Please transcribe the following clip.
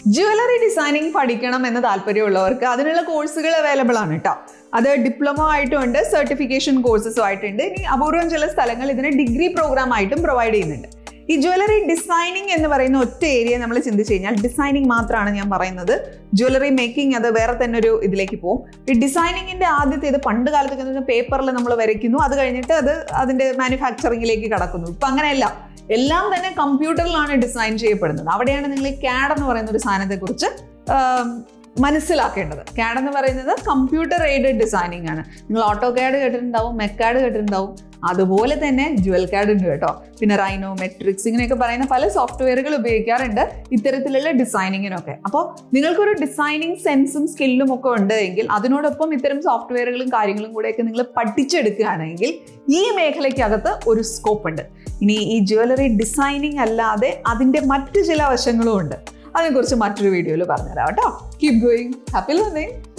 jewellery designing പഠിക്കണം എന്ന് താല്പര്യമുള്ളവർക്ക് അതിനുള്ള കോഴ്സുകൾ അവൈലബിൾ ആണ് കേട്ടോ അത് ഡിപ്ലോമ ആയിട്ടും ഉണ്ട് സർട്ടിഫിക്കേഷൻ കോഴ്സസും ആയിട്ടുണ്ട് ഇനി അപൂർവം ചില സ്ഥലങ്ങൾ ഇതിന് ഡിഗ്രി പ്രോഗ്രാം ആയിട്ടും പ്രൊവൈഡ് ചെയ്യുന്നുണ്ട് ഈ ജ്വല്ലറി ഡിസൈനിങ് എന്ന് പറയുന്ന ഒറ്റ ഏരിയ നമ്മൾ ചിന്തിച്ചു കഴിഞ്ഞാൽ ഡിസൈനിങ് മാത്രമാണ് ഞാൻ പറയുന്നത് ജ്വല്ലറി മേക്കിംഗ് അത് വേറെ തന്നെ ഒരു ഇതിലേക്ക് പോകും ഈ ഡിസൈനിങ്ങിന്റെ ആദ്യത്തെ ഇത് പണ്ട് കാലത്തൊക്കെ പേപ്പറിൽ നമ്മൾ വരയ്ക്കുന്നു അത് കഴിഞ്ഞിട്ട് അത് അതിന്റെ മാനുഫാക്ചറിങ്ങിലേക്ക് കടക്കുന്നു ഇപ്പൊ അങ്ങനെയല്ല എല്ലാം തന്നെ കമ്പ്യൂട്ടറിലാണ് ഡിസൈൻ ചെയ്യപ്പെടുന്നത് അവിടെയാണ് നിങ്ങൾ ഈ ക്യാഡ് എന്ന് പറയുന്ന ഒരു സാധനത്തെക്കുറിച്ച് ആം, മനസ്സിലാക്കേണ്ടത് ക്യാഡ് എന്ന് പറയുന്നത് കമ്പ്യൂട്ടർ എയ്ഡഡ് ഡിസൈനിങ് ആണ് നിങ്ങൾ ഓട്ടോ ക്യാഡ് കേട്ടിട്ടുണ്ടാവും മെക്കാഡ് കേട്ടിട്ടുണ്ടാവും അതുപോലെ തന്നെ ജുവൽ ക്യാഡ് ഉണ്ട് കേട്ടോ പിന്നെ റൈനോ മെട്രിക്സ് ഇങ്ങനെയൊക്കെ പറയുന്ന പല സോഫ്റ്റ്വെയറുകൾ ഉപയോഗിക്കാറുണ്ട് ഇത്തരത്തിലുള്ള ഡിസൈനിങ്ങിനൊക്കെ അപ്പോൾ നിങ്ങൾക്കൊരു ഡിസൈനിങ് സെൻസും സ്കില്ലും ഒക്കെ ഉണ്ട് എങ്കിൽ അതിനോടൊപ്പം ഇത്തരം സോഫ്റ്റ്വെയറുകളും കാര്യങ്ങളും കൂടെയൊക്കെ നിങ്ങൾ പഠിച്ചെടുക്കുകയാണെങ്കിൽ ഈ മേഖലയ്ക്കകത്ത് ഒരു സ്കോപ്പ് ഉണ്ട് ഇനി ഈ ജ്വല്ലറി ഡിസൈനിങ് അല്ലാതെ അതിൻ്റെ മറ്റു ചില വശങ്ങളും ഉണ്ട് അതിനെക്കുറിച്ച് മറ്റൊരു വീഡിയോയിൽ പറഞ്ഞുതരാം കേട്ടോ കീപ് ഗോയിങ് ഹാപ്പി ലേണിംഗ്